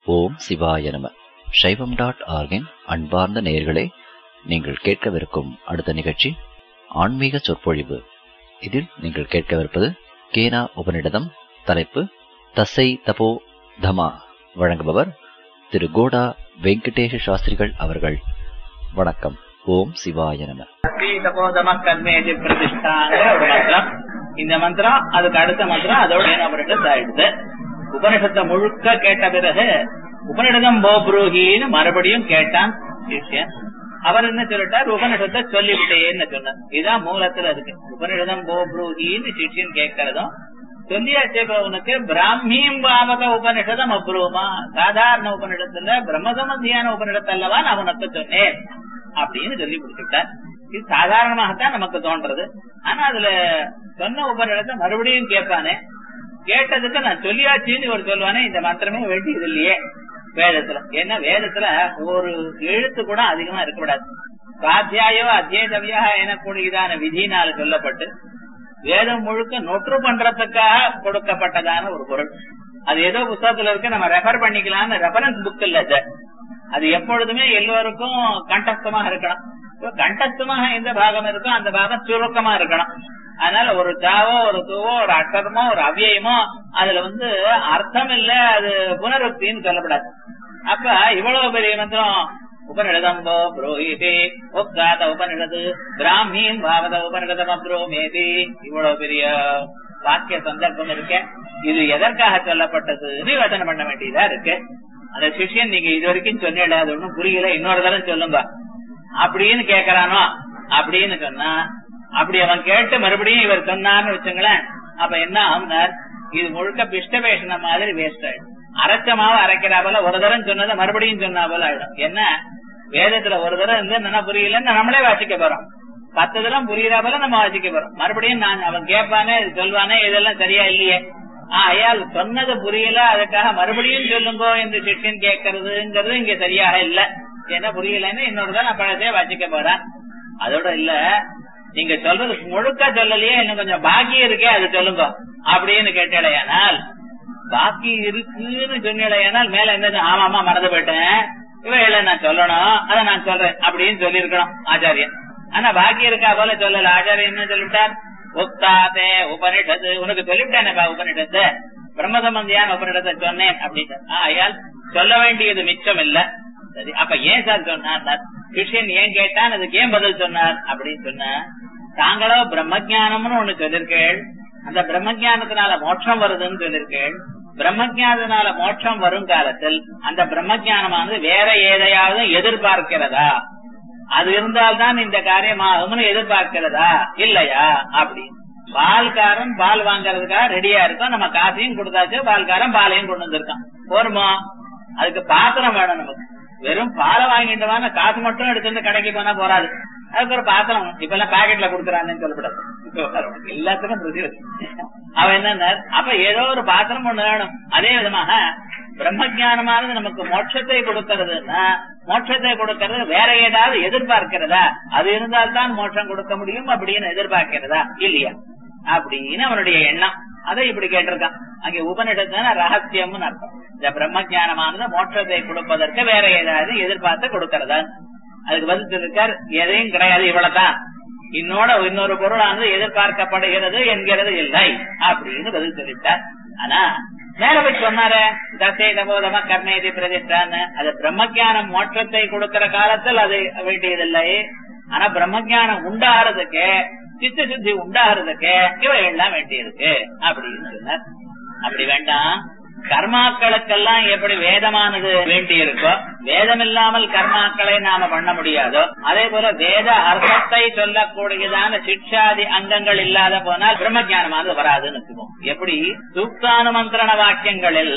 ஓம் சிவாய நம சைவம் டாட் ஆர்கின் அன்பார்ந்த நேயர்களே நீங்கள் கேட்கவிருக்கும் அடுத்த நிகழ்ச்சி ஆன்மீக சொற்பொழிவு இதில் நீங்கள் கேட்கவிருப்பது கேனா உபனிடதம் தலைப்பு தசை தபோ தமா வழங்குபவர் திரு கோடா வெங்கடேஷ சாஸ்திரிகள் அவர்கள் வணக்கம் ஓம் சிவாய நம தபோதம கர்மேதி பிரதிஷ்டாங்கிற ஒரு மந்திரம் இந்த மந்திரம் அதுக்கு அடுத்த மந்திரம் அதோட ஏனாபுரட்டு ஆயிடுது உபனிஷத்தை முழுக்க கேட்ட பிறகு உபனிடதம் போப்ரூஹின்னு மறுபடியும் கேட்டான் சிஷ்யன் அவர் என்ன சொல்லிட்டார் உபனிஷத்தை சொல்லிவிட்டேன்னு சொன்னார் இதுதான் மூலத்துல இருக்கு உபனிடதம் போப்ரூஹின்னு சிஷ்யன் கேட்கறதும் சொல்லியாச்சே உனக்கு பிராமியம் பாவக உபனிஷதம் அப்ரூமா சாதாரண உபனிடத்துல பிரம்மசம்பந்தியான உபனிடத்து அல்லவா நான் உனக்கு சொன்னேன் அப்படின்னு சொல்லி கொடுத்துட்டார் இது சாதாரணமாகத்தான் நமக்கு தோன்றது ஆனா அதுல சொன்ன உபனிடத்தை மறுபடியும் கேட்பானே கேட்டதுக்கு நான் சொல்லியாச்சுன்னு ஒரு சொல்லுவானே இந்த மந்திரமே வேண்டியது இல்லையே வேதத்துல ஏன்னா வேதத்துல ஒரு எழுத்து கூட அதிகமா இருக்கக்கூடாது சுவாத்தியாயோ அத்தியதவியா எனக்கூடியதான விதினால சொல்லப்பட்டு வேதம் முழுக்க நொற்று பண்றதுக்காக கொடுக்கப்பட்டதான ஒரு பொருள் அது ஏதோ புத்தகத்துல இருக்கு நம்ம ரெஃபர் பண்ணிக்கலாம்னு ரெஃபரன்ஸ் புக் இல்ல அது அது எப்பொழுதுமே எல்லோருக்கும் கண்டஸ்தமாக இருக்கணும் கண்டஸ்தமாக எந்த பாகம் இருக்கோ அந்த பாகம் சுருக்கமா இருக்கணும் அதனால ஒரு தாவோ ஒரு தூவோ ஒரு அக்ஷரமோ ஒரு அவ்வியமோ அதுல வந்து அர்த்தம் இல்ல அது புனருக்தின்னு சொல்லப்படாது அப்ப இவ்வளவு பெரிய மந்திரம் உபனிடதம்போ புரோஹிதே உக்காத உபனிடது பிராமின் பாவத உபனிடதம் அப்ரோமேதி இவ்வளவு பெரிய வாக்கிய சந்தர்ப்பம் இருக்கு இது எதற்காக சொல்லப்பட்டதுன்னு யோசனை பண்ண வேண்டியதா இருக்கு அந்த சிஷியன் நீங்க இது வரைக்கும் சொன்னீங்க அது ஒண்ணும் புரியல இன்னொரு தடவை சொல்லுங்க அப்படின்னு கேக்குறானோ அப்படின்னு சொன்னா அப்படி அவன் கேட்டு மறுபடியும் இவர் சொன்னார்னு வச்சுங்களேன் அப்ப என்ன ஆகுனார் இது முழுக்க பிஷ்டபேஷன மாதிரி வேஸ்ட் ஆயிடும் அரைச்ச மாவு அரைக்கிறா போல ஒரு தரம் சொன்னதை மறுபடியும் சொன்னா போல ஆயிடும் என்ன வேதத்துல ஒரு தரம் இருந்து என்ன புரியலன்னு நம்மளே வாசிக்க போறோம் பத்து தரம் புரியுறா போல நம்ம வாசிக்க போறோம் மறுபடியும் நான் அவன் கேட்பானே சொல்வானே இதெல்லாம் சரியா இல்லையே ஆயால் சொன்னது புரியல அதுக்காக மறுபடியும் சொல்லுங்கோ என்று சிஷ்யன் கேட்கறதுங்கிறது இங்க சரியாக இல்ல என்ன புரியலன்னு இன்னொரு தான் நான் பழசே வாசிக்க போறேன் அதோட இல்ல நீங்க சொல்றது முழுக்க சொல்லலையே இன்னும் கொஞ்சம் பாக்கி இருக்கே அது சொல்லுங்க அப்படின்னு கேட்டடையானால் பாக்கி இருக்குன்னு சொன்னடையானால் மேல என்ன ஆமாமா மறந்து போயிட்டேன் இவையில நான் சொல்லணும் அதை நான் சொல்றேன் அப்படின்னு சொல்லிருக்கணும் ஆச்சாரியன் ஆனா பாக்கி இருக்கா போல சொல்லல ஆச்சாரியன் என்ன சொல்லிவிட்டார் உக்தாதே உபனிஷத்து உனக்கு சொல்லிவிட்டேனப்பா உபனிஷத்து பிரம்மசம்பந்தியான உபனிடத்தை சொன்னேன் அப்படின்னு ஆயால் சொல்ல வேண்டியது மிச்சம் இல்ல சரி அப்ப ஏன் சார் சொன்னார் கிருஷ்ணன் ஏன் கேட்டான் அதுக்கு ஏன் பதில் சொன்னார் அப்படின்னு சொன்ன தாங்களோ பிரம்மஜானம்னு ஒண்ணு சொல்லிருக்கேள் அந்த பிரம்மஜானத்தினால மோட்சம் வருதுன்னு சொல்லிருக்கேள் பிரம்மஜானத்தினால மோட்சம் வரும் காலத்தில் அந்த பிரம்மஜானமானது வேற ஏதையாவது எதிர்பார்க்கிறதா அது இருந்தால்தான் இந்த காரியமாகும்னு எதிர்பார்க்கிறதா இல்லையா அப்படி பால்காரன் பால் வாங்கறதுக்காக ரெடியா இருக்கும் நம்ம காசையும் கொடுத்தாச்சு பால்காரன் பாலையும் கொண்டு வந்திருக்கான் போருமா அதுக்கு பாத்திரம் வேணும் நமக்கு வெறும் பாலை வாங்கிட்டோம்னா காசு மட்டும் எடுத்து கடைக்கு போனா போறாது அதுக்கு ஒரு பாத்திரம் இப்ப எல்லாம் பாக்கெட்ல கொடுக்குறான்னு சொல்லப்படாது எல்லாத்துக்கும் அவன் என்ன அப்ப ஏதோ ஒரு பாத்திரம் ஒண்ணு வேணும் அதே விதமாக பிரம்மஜானமானது நமக்கு மோட்சத்தை கொடுக்கறதுன்னா மோட்சத்தை கொடுக்கறது வேற ஏதாவது எதிர்பார்க்கிறதா அது இருந்தால்தான் மோட்சம் கொடுக்க முடியும் அப்படின்னு எதிர்பார்க்கிறதா இல்லையா அப்படின்னு அவனுடைய எண்ணம் அதை இப்படி கேட்டிருக்கான் அங்கே உபனிடத்தான ரகசியம்னு அர்த்தம் இந்த பிரம்மஜானமானது மோட்சத்தை கொடுப்பதற்கு வேற ஏதாவது எதிர்பார்த்து கொடுக்கறதா அதுக்கு பதில் சொல்லிருக்கார் எதையும் கிடையாது இவ்வளவுதான் இன்னோட இன்னொரு பொருளானது எதிர்பார்க்கப்படுகிறது என்கிறது இல்லை அப்படின்னு பதில் சொல்லிட்டார் ஆனா மேல போய் சொன்னாரு தசை தபோதம கர்மேதி பிரதிஷ்டான்னு அது பிரம்மஜானம் மோட்சத்தை கொடுக்கிற காலத்தில் அது வேண்டியதில்லை ஆனா பிரம்மஜானம் உண்டாகிறதுக்கு சித்த சுத்தி உண்டாகிறதுக்கு இவை எல்லாம் வேண்டியிருக்கு அப்படின்னு சொன்னார் அப்படி வேண்டாம் கர்மாக்களுக்கெல்லாம் எப்படி வேதமானது வேண்டி இருக்கோ வேதம் இல்லாமல் கர்மாக்களை நாம பண்ண முடியாதோ அதே போல வேத அர்த்தத்தை சொல்லக்கூடியதான சிக்ஷாதி அங்கங்கள் இல்லாத போனால் பிரம்மஜானமானது வராதுன்னு வச்சுக்கோம் எப்படி சூக்தானுமந்திரண வாக்கியங்களில்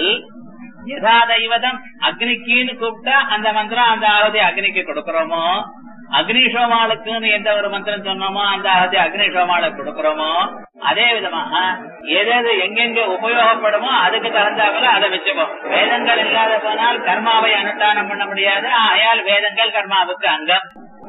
யதா தெய்வதம் அக்னிக்குன்னு கூப்பிட்டா அந்த மந்திரம் அந்த ஆவதி அக்னிக்கு கொடுக்கிறோமோ அக்னிஷோமாளுக்குன்னு எந்த ஒரு மந்திரம் சொன்னோமோ அந்த ஆவதி அக்னிஷோமாளுக்கு கொடுக்கிறோமோ அதே விதமாக எது எங்கெங்க உபயோகப்படுமோ அதுக்கு தகுந்தாப்புல அதை வச்சுப்போம் வேதங்கள் இல்லாத போனால் கர்மாவை அனுஷ்டானம் பண்ண முடியாது ஆயால் வேதங்கள் கர்மாவுக்கு அங்கம்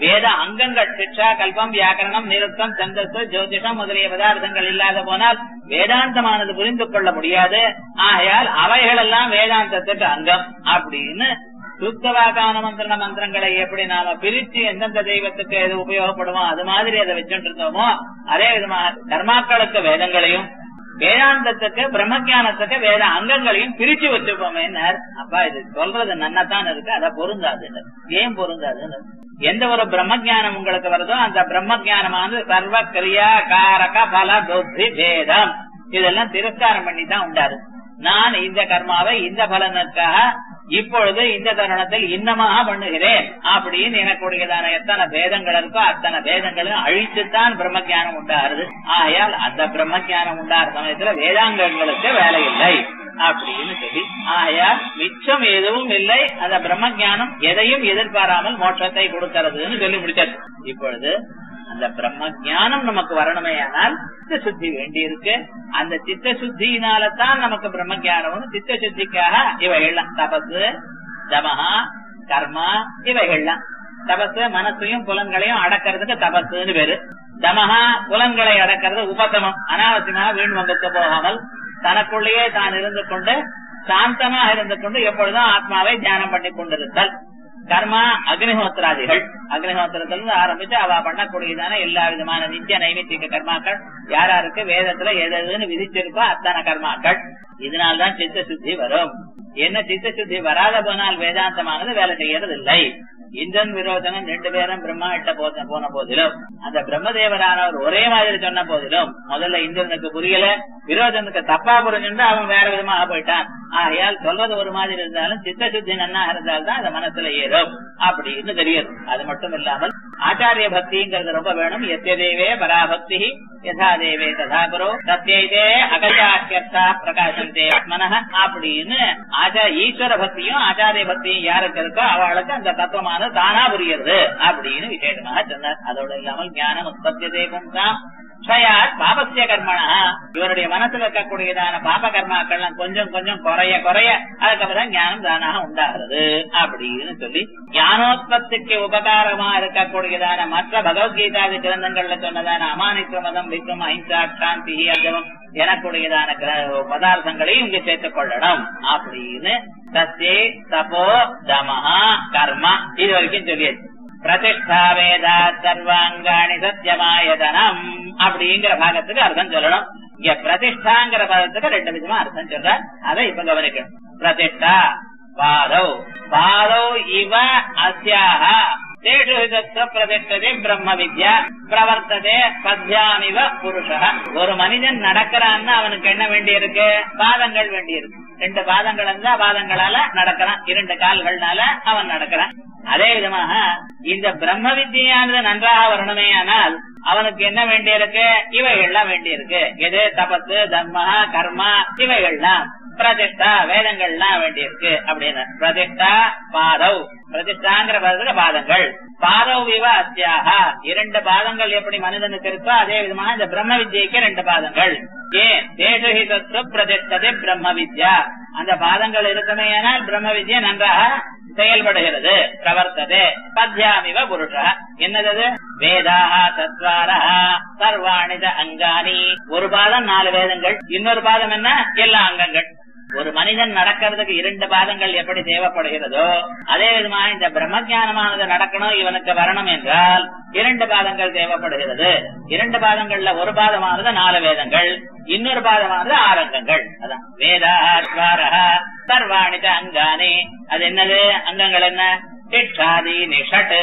வேத அங்கங்கள் சிக்ஷா கல்பம் வியாக்கரணம் நிருத்தம் சந்தஸ் ஜோதிஷம் முதலிய பதார்த்தங்கள் இல்லாத போனால் வேதாந்தமானது புரிந்து கொள்ள முடியாது ஆகையால் அவைகள் எல்லாம் வேதாந்தத்துக்கு அங்கம் அப்படின்னு சுத்தவாகான மந்திர மந்திரங்களை எப்படி நாம பிரிச்சு எந்தெந்த தெய்வத்துக்கு எது உபயோகப்படுமோ அது மாதிரி அதை வச்சுட்டு இருந்தோமோ அதே விதமாக கர்மாக்களுக்கு வேதங்களையும் வேதாந்தத்துக்கு பிரம்மஜானத்துக்கு வேத அங்கங்களையும் பிரிச்சு வச்சுப்போமே அப்பா இது சொல்றது நன்னதான் இருக்கு அத பொருந்தாது ஏன் பொருந்தாது எந்த ஒரு பிரம்மஜானம் உங்களுக்கு வருதோ அந்த பிரம்மஜானமானது சர்வ கிரியா காரக பல புத்தி வேதம் இதெல்லாம் திரஸ்காரம் பண்ணி தான் உண்டாரு நான் இந்த கர்மாவை இந்த பலனுக்காக இப்பொழுது இந்த தருணத்தில் இன்னமாக பண்ணுகிறேன் அப்படின்னு எனக்குடையதான எத்தனை பேதங்கள் இருக்கோ அத்தனை பேதங்களும் அழித்துத்தான் பிரம்மஜானம் உண்டாருது ஆகையால் அந்த பிரம்மஜானம் உண்டாற சமயத்துல வேதாங்கங்களுக்கு வேலை இல்லை அப்படின்னு சொல்லி ஆகையால் மிச்சம் எதுவும் இல்லை அந்த பிரம்மஜானம் எதையும் எதிர்பாராமல் மோட்சத்தை கொடுக்கிறதுன்னு சொல்லி முடிச்சது இப்பொழுது அந்த பிரம்ம ஜானம் நமக்கு வரணுமே ஆனால் சித்த சுத்தி வேண்டி இருக்கு அந்த சித்த சுத்தியினால தான் நமக்கு பிரம்ம ஜானம் சித்த சுத்திக்காக இவைகள்லாம் தபசு தமஹா கர்மா இவைகள்லாம் தபசு மனசையும் புலன்களையும் அடக்கிறதுக்கு தபசுன்னு பேரு தமஹா புலன்களை அடக்கிறது உபதமம் அனாவசியமாக வீண் வம்புக்கு போகாமல் தனக்குள்ளேயே தான் இருந்து கொண்டு சாந்தமாக இருந்து கொண்டு எப்பொழுதும் ஆத்மாவை தியானம் பண்ணி கொண்டிருத்தல் கர்மா அக்னிஹோத்திராதிகள் அக்னிஹோத்திரத்திலிருந்து ஆரம்பிச்சு அவ பண்ணக்கூடியதான எல்லா விதமான நித்திய நைமித்திக கர்மாக்கள் யாராருக்கு வேதத்துல எது எதுன்னு விதிச்சிருக்கோ அத்தனை கர்மாக்கள் இதனால்தான் சித்த சுத்தி வரும் என்ன சித்த சுத்தி வராத போனால் வேதாந்தமானது வேலை செய்யறது இல்லை இந்திரன் விரோதனன் ரெண்டு பேரும் பிரம்மா கிட்ட போன போன போதிலும் அந்த பிரம்மதேவரானவர் ஒரே மாதிரி சொன்ன போதிலும் முதல்ல இந்திரனுக்கு புரியல விரோதனுக்கு தப்பா புரிஞ்சுட்டு அவன் வேற விதமாக போயிட்டான் ஆகையால் சொல்றது ஒரு மாதிரி இருந்தாலும் சித்த சுத்தி நன்னா இருந்தால்தான் அந்த மனசுல ஏறும் அப்படின்னு தெரியுது அது மட்டும் இல்லாமல் ஆச்சாரிய பக்திங்கிறது ரொம்ப வேணும் எத்திய தேவே பராபக்தி யதா தேவே ததா குரு சத்தியதே அகஜாக்கியர்த்தா பிரகாசந்தே ஆத்மனः அப்படின்னு ஆச்சா ஈஸ்வர பக்தியும் ஆச்சாரிய பக்தியும் யாருக்கு இருக்கோ அவளுக்கு அந்த தத்துவமானது தானா புரியுது அப்படின்னு விசேஷமாக சொன்னார் அதோடு இல்லாமல் ஞானம் உற்பத்தியதே பும்சாம் க்ஷயாத் பாபசிய கர்மனா இவருடைய மனசுல இருக்கக்கூடியதான பாப கர்மாக்கள்லாம் கொஞ்சம் கொஞ்சம் குறைய குறைய அதுக்கப்புறம் ஞானம் தானாக உண்டாகிறது அப்படின்னு சொல்லி ஞானோத்பத்திக்கு உபகாரமா இருக்கக்கூடியதான மற்ற பகவத்கீதாதி கிரந்தங்கள்ல சொன்னதான அமானித்வ மதம் விக்ரம் அஹிம்சா சாந்தி அஜவம் எனக்கூடியதான கிர- பதார்த்தங்களையும் இங்க சேர்த்துக் கொள்ளணும் அப்படின்னு சத்தே தபோ தமஹா கர்மா இது வரைக்கும் சொல்லியாச்சு பிரதிஷ்டா வேதா சர்வாங்காணி சத்தியமாயதனம் அப்படிங்கிற பாகத்துக்கு அர்த்தம் சொல்லணும் இங்க பிரதிஷ்டாங்கிற பதத்துக்கு ரெண்டு விதமா அர்த்தம் சொல்ற அதை இப்ப கவனிக்கணும் பிரதிஷ்டா பாதௌ பாதௌ இவ அஸ்யாக தேஷு விதத்த பிரதிஷ்டதே பிரம்ம வித்யா பிரவர்த்ததே பத்யாமிவ புருஷ ஒரு மனிதன் நடக்கிறான்னு அவனுக்கு என்ன வேண்டி இருக்கு பாதங்கள் வேண்டி இருக்கு ரெண்டு பாதங்கள் இருந்தா பாதங்களால நடக்கிறான் இரண்டு கால்கள்னால அவன் நடக்கிறான் அதே விதமாக இந்த பிரம்ம வித்தியானது நன்றாக வரணுமே ஆனால் அவனுக்கு என்ன வேண்டி இருக்கு இவைகள்லாம் வேண்டி இருக்கு எது தபத்து தர்ம கர்மா இவைகள்லாம் பிரதிஷ்டா வேதங்கள்லாம் வேண்டி இருக்கு அப்படின்னு பிரதிஷ்டா பாதவ் பிரதிஷ்டாங்கிற பதத்துக்கு பாதங்கள் பாதவ் விவ அத்தியாக இரண்டு பாதங்கள் எப்படி மனிதனுக்கு இருக்கோ அதே விதமாக இந்த பிரம்ம வித்யைக்கு ரெண்டு பாதங்கள் ஏன் தேசஹிதத்து பிரதிஷ்டதே பிரம்ம வித்யா அந்த பாதங்கள் இருக்குமே ஆனால் பிரம்ம வித்யா நன்றாக செயல்படுகிறது பிரவர்த்ததே பத்யாமிவ புருஷ என்னது வேதாக தத்வாரா சர்வாணித அங்காணி ஒரு பாதம் நாலு வேதங்கள் இன்னொரு பாதம் என்ன எல்லா அங்கங்கள் ஒரு மனிதன் நடக்கிறதுக்கு இரண்டு பாதங்கள் எப்படி தேவைப்படுகிறதோ அதே விதமாக இந்த பிரம்மஜானமானது நடக்கணும் இவனுக்கு வரணும் என்றால் இரண்டு பாதங்கள் தேவைப்படுகிறது இரண்டு பாதங்கள்ல ஒரு பாதமானது நாலு வேதங்கள் இன்னொரு பாதமானது ஆரங்கங்கள் அதான் வேதாத்வாரா சர்வாணித அங்கானி அது என்னது அங்கங்கள் என்ன சிக்ஷாதி நிஷட்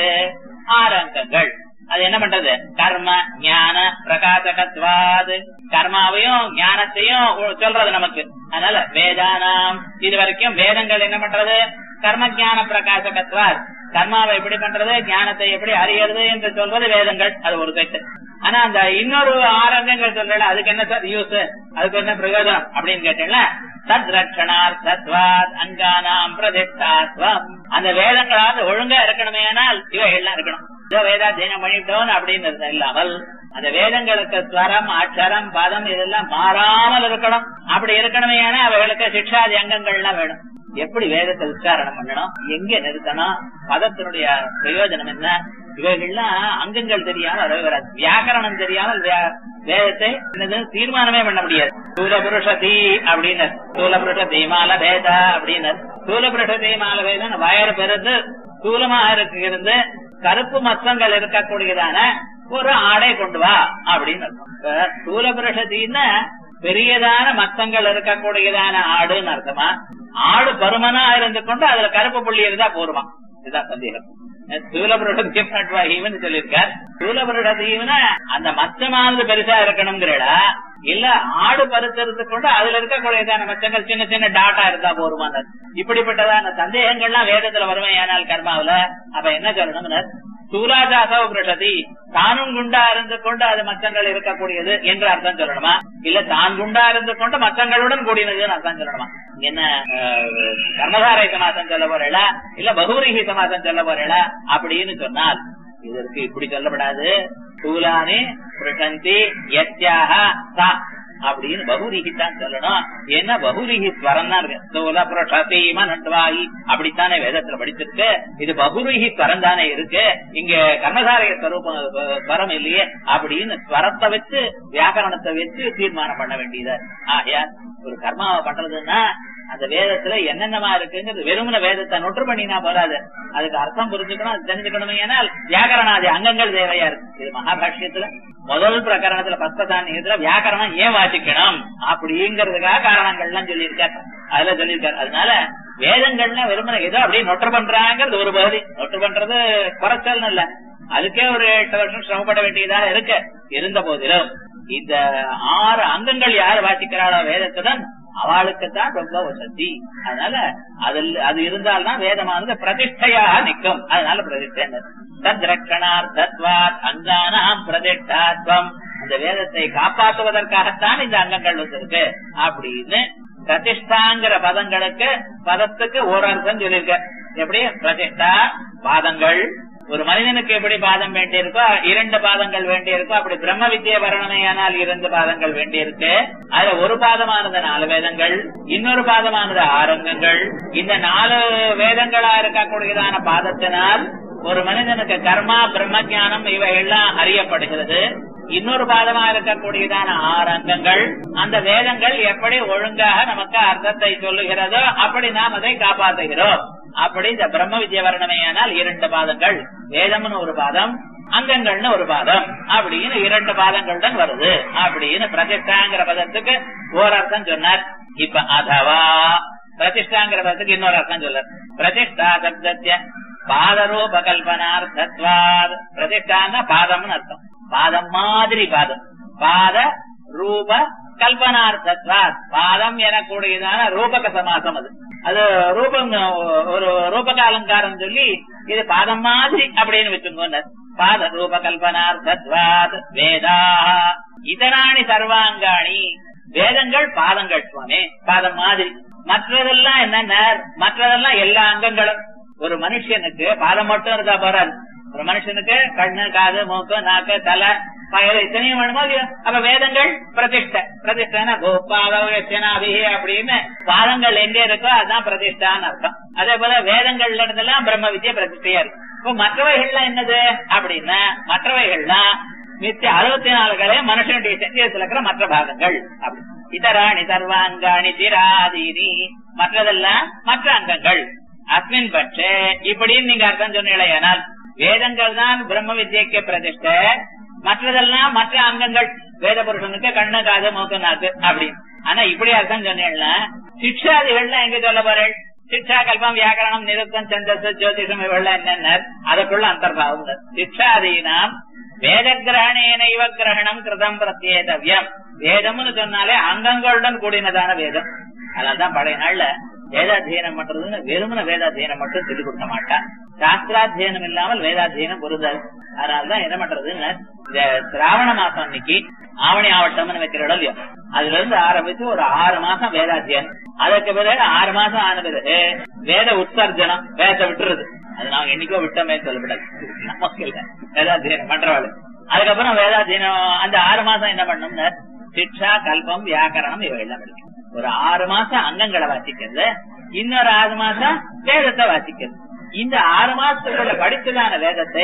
ஆரங்கங்கள் அது என்ன பண்றது கர்ம ஞான பிரகாசகத்வாது கர்மாவையும் ஞானத்தையும் சொல்றது நமக்கு அதனால வேதானாம் இது வரைக்கும் வேதங்கள் என்ன பண்றது கர்ம ஞான பிரகாசகத்வாத் கர்மாவை எப்படி பண்றது ஞானத்தை எப்படி அறியறது என்று சொல்வது வேதங்கள் அது ஒரு செட்டு ஆனா அந்த இன்னொரு ஆரங்கங்கள் சொல்றல அதுக்கு என்ன சார் யூஸ் அதுக்கு என்ன பிரயோஜனம் அப்படின்னு கேட்டீங்களா தத் ரட்சணார்த்தத்வாத் அங்கானாம் பிரதிஷ்டாத்வம் அந்த வேதங்களாவது ஒழுங்கா இருக்கணுமே ஆனால் இவைகள்லாம் இருக்கணும் இதோ வேதாத்தியனம் பண்ணிட்டோம் அப்படின்னு இல்லாமல் அந்த வேதங்களுக்கு ஸ்வரம் அக்ஷரம் பதம் இதெல்லாம் மாறாமல் இருக்கணும் அப்படி இருக்கணுமே ஏன்னா அவைகளுக்கு சிக்ஷாதி அங்கங்கள்லாம் வேணும் எப்படி வேதத்தை உச்சாரணம் பண்ணணும் எங்க நிறுத்தணும் பதத்தினுடைய பிரயோஜனம் என்ன இவைகள்லாம் அங்கங்கள் தெரியாமல் வரவே வராது வியாக்கரணம் தெரியாமல் வே- வேதத்தை என்னது தீர்மானமே பண்ண முடியாது ஸ்தூல புருஷ தீ அப்படின்னு ஸ்தூல புருஷ தீமால பேத அப்படின்னு ஸ்தூல புருஷ தீமால பேதம் வயறு பெருது ஸ்தூலமாக இருக்கிறது கருப்பு மத்தங்கள் இருக்கக்கூடியதான ஒரு ஆடை கொண்டு வா அப்படின்னு அர்த்தம். இப்ப ஸ்தூல புருஷ தீன்னா பெரியதான மத்தங்கள் இருக்கக்கூடியதான ஆடுன்னு அர்த்தமா ஆடு பருமனா இருந்து கொண்டு அதுல கருப்பு புள்ளி இருந்தா போருமா இதுதான் சந்தேகம் ஸ்தூலபுருடதீவன் சொல்லியிருக்கார் ஸ்தூலபுருடதீவன அந்த மச்சமானது பெருசா இருக்கணுங்கிறடா இல்ல ஆடு பருத்தறது கொண்டு அதுல இருக்கக்கூடியதான மச்சங்கள் சின்ன சின்ன டாட்டா இருந்தா போருமான இப்படிப்பட்டதான சந்தேகங்கள்லாம் வேதத்துல வருமையானால் கர்மாவுல அப்ப என்ன சொல்லணும்னு சூராஜாசவ பிரஷதி தானும் குண்டா இருந்து கொண்டு அது மச்சங்கள் இருக்கக்கூடியது என்று அர்த்தம் சொல்லணுமா இல்ல தான் குண்டா இருந்து கொண்டு மச்சங்களுடன் கூடினதுன்னு அர்த்தம் சொல்லணுமா என்ன அஹ், கர்மதாரை சமாசம் சொல்ல போறேளா இல்ல பகுரிகி சமாசம் சொல்ல போறேளா அப்படின்னு சொன்னால் இதற்கு இப்படி சொல்லப்படாது சூலானி பிரசந்தி யத்யாக சா அப்படின்னு பகுரிகி தான் சொல்லணும் ஏன்னா பகுரிகி ஸ்வரம் தான் இருக்கு சூல பிரசீம நட்வாகி அப்படித்தானே வேதத்துல படிச்சிருக்கு இது பகுரிகி ஸ்வரம் தானே இருக்கு இங்க கர்மதாரய ஸ்வரூபம் ஸ்வரம் இல்லையே அப்படின்னு ஸ்வரத்தை வச்சு வியாக்கரணத்தை வச்சு தீர்மானம் பண்ண வேண்டியது ஆகையா ஒரு கர்மாவை பண்றதுன்னா அந்த வேதத்துல என்னென்னமா இருக்குங்கிறது வெறுமன வேதத்தை நொற்று பண்ணினா போறாது அதுக்கு அர்த்தம் புரிஞ்சுக்கணும் அது தெரிஞ்சுக்கணும் ஏனால் வியாக்கரணாதி அங்கங்கள் தேவையா இருக்கு இது மகாபாஷ்யத்துல முதல் பிரகரணத்துல பஸ்பதானியத்துல வியாக்கரணம் ஏன் வாசிக்கணும் அப்படிங்கறதுக்காக காரணங்கள்லாம் சொல்லியிருக்காரு அதுல சொல்லியிருக்காரு அதனால வேதங்கள்னா வெறுமனை ஏதோ அப்படியே நொற்று பண்றாங்கிறது ஒரு பகுதி நொற்று பண்றது குறைச்சல்னு இல்ல அதுக்கே ஒரு எட்டு வருஷம் சிரமப்பட வேண்டியதாக இருக்கு இருந்த போதிலும் இந்த ஆறு அங்கங்கள் யார் வாசிக்கிறாளோ வேதத்துடன் அவளுக்குத்தான் ரொம்ப வசதி அதனால அதில் அது இருந்தால்தான் வேதமானது பிரதிஷ்டையாக நிற்கும் அதனால பிரதிஷ்டை தத்ரக்ஷணார்த்தத்வாத் அங்கானாம் பிரதிஷ்டாத்வம் அந்த வேதத்தை காப்பாற்றுவதற்காகத்தான் இந்த அங்கங்கள் வந்திருக்கு அப்படின்னு பிரதிஷ்டாங்கிற பதங்களுக்கு பதத்துக்கு ஒரு அர்த்தம் சொல்லியிருக்க எப்படி பிரதிஷ்டா பாதங்கள் ஒரு மனிதனுக்கு எப்படி பாதம் வேண்டியிருக்கோ இரண்டு பாதங்கள் வேண்டியிருக்கோ அப்படி பிரம்ம வித்திய வரணமையானால் இரண்டு பாதங்கள் வேண்டியிருக்கு அதுல ஒரு பாதமானது நாலு வேதங்கள் இன்னொரு பாதமானது ஆரங்கங்கள் இந்த நாலு வேதங்களா இருக்கக்கூடியதான பாதத்தினால் ஒரு மனிதனுக்கு கர்மா பிரம்ம ஞானம் இவை எல்லாம் அறியப்படுகிறது இன்னொரு பாதமா இருக்கக்கூடியதான ஆறு அங்கங்கள் அந்த வேதங்கள் எப்படி ஒழுங்காக நமக்கு அர்த்தத்தை சொல்லுகிறதோ அப்படி நாம் அதை காப்பாற்றுகிறோம் அப்படி இந்த பிரம்ம வித்ய வர்ணமையானால் இரண்டு பாதங்கள் வேதம்னு ஒரு பாதம் அங்கங்கள்னு ஒரு பாதம் அப்படின்னு இரண்டு பாதங்களுடன் வருது அப்படின்னு பிரதிஷ்டாங்கிற பதத்துக்கு ஓர் அர்த்தம் சொன்னார் இப்ப அதவா பிரதிஷ்டாங்கிற பதத்துக்கு இன்னொரு அர்த்தம் சொல்லார் பிரதிஷ்டா சப்தத்திய பாதரூப கல்பனார்த்தத்வாத் பிரதிஷ்டான பாதம்னு அர்த்தம் பாதம் மாதிரி பாதம் பாத ரூப கல்பனார்த்தத்வாத் பாதம் எனக்கூடியதான ரூபக சமாசம் அது அது ரூபம் ஒரு ரூபக அலங்காரம் சொல்லி இது பாதம் மாதிரி அப்படின்னு வச்சுக்கோங்க பாத ரூப கல்பனார்த்தத்வாத் வேதா இதராணி சர்வாங்காணி வேதங்கள் பாதங்கள் சுவாமி பாதம் மாதிரி மற்றதெல்லாம் என்னென்ன மற்றதெல்லாம் எல்லா அங்கங்களும் ஒரு மனுஷனுக்கு பாதம் மட்டும் இருந்தா போறாது ஒரு மனுஷனுக்கு கண்ணு காது மூக்கு நாக்கு தலை பயல் இத்தனையும் வேணுமோ இல்லையோ அப்ப வேதங்கள் பிரதிஷ்டை பிரதிஷ்டனா கோபாதவி அப்படின்னு பாதங்கள் எங்க இருக்கோ அதுதான் பிரதிஷ்டான்னு அர்த்தம் அதே போல வேதங்கள்ல இருந்தெல்லாம் பிரம்ம வித்யா பிரதிஷ்டையா இருக்கு இப்போ மற்றவைகள்லாம் என்னது அப்படின்னா மற்றவைகள்லாம் மிச்ச அறுபத்தி நாலு கலை மனுஷனுடைய சரீரத்தில் இருக்கிற மற்ற பாகங்கள் அப்படி இதராணி சர்வாங்காணி திராதீனி மற்றதெல்லாம் மற்ற அங்கங்கள் அஸ்மின் பட்சே இப்படின்னு நீங்க அர்த்தம் சொன்னீங்களேனால் வேதங்கள் தான் பிரம்ம வித்யக்கு பிரதிஷ்டை மற்றதெல்லாம் மற்ற அங்கங்கள் வேத புருஷனுக்கு கண்ணு காது மூக்கு நாக்கு அப்படி ஆனா இப்படி அர்த்தம் சொன்னீங்கன்னா சிக்ஷாதிகள்லாம் எங்க சொல்ல போறேன் சிக்ஷா கல்பம் வியாக்கரணம் நிருத்தம் சந்தஸ் ஜோதிஷம் இவெல்லாம் என்னென்ன அதுக்குள்ள அந்தர்பாவம் சிக்ஷாதீனாம் வேத கிரகணேன இவ கிரகணம் கிருதம் பிரத்யேதவியம் வேதம்னு சொன்னாலே அங்கங்களுடன் கூடினதான வேதம் அதனால்தான் பழைய நாள்ல வேதாத்தியனம் பண்றதுன்னு வெறுமன வேதாத்தியனம் மட்டும் சொல்லிக் கொடுக்க மாட்டான் சாஸ்திராத்தியனம் இல்லாமல் வேதாத்தியனம் பொருந்தாது அதனாலதான் என்ன பண்றதுன்னு இந்த சிராவண மாசம் அன்னைக்கு ஆவணி ஆவட்டம்னு வைக்கிற இடம் இல்லையோ அதுல இருந்து ஆரம்பிச்சு ஒரு ஆறு மாசம் வேதாத்தியனம் அதுக்கு பிறகு ஆறு மாசம் ஆன பிறகு வேத உற்சர்ஜனம் வேதத்தை விட்டுறது அது நாங்க என்னைக்கோ விட்டோமே சொல்லப்படாது நமக்கு இல்ல வேதாத்தியனம் பண்றவாள் அதுக்கப்புறம் வேதாத்தியனம் அந்த ஆறு மாசம் என்ன பண்ணோம்னு சிக்ஷா கல்பம் வியாக்கரணம் இவை எல்லாம் படிக்கும் ஒரு ஆறு மாசம் அங்கங்களை வாசிக்கிறது இன்னொரு ஆறு மாசம் வேதத்தை வாசிக்கிறது இந்த ஆறு மாசத்துக்குள்ள படிச்சதான வேதத்தை